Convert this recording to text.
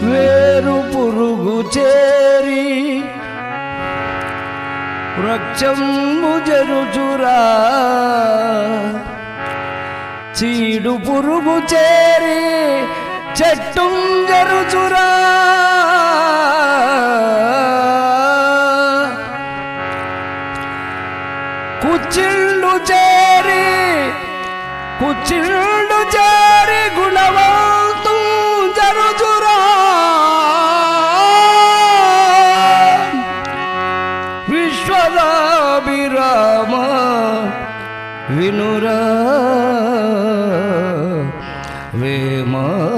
వేరు పురుగు చేరి వృక్షము జరుచురా చీడు పురుగు చేరి చెట్టు జరుచురా కుచ్చిళ్ళు చేరి కుచ్చిళ్ళు చేరి గుణవంతు జరుచురా విశ్వదాభిరామ వినురా వేమా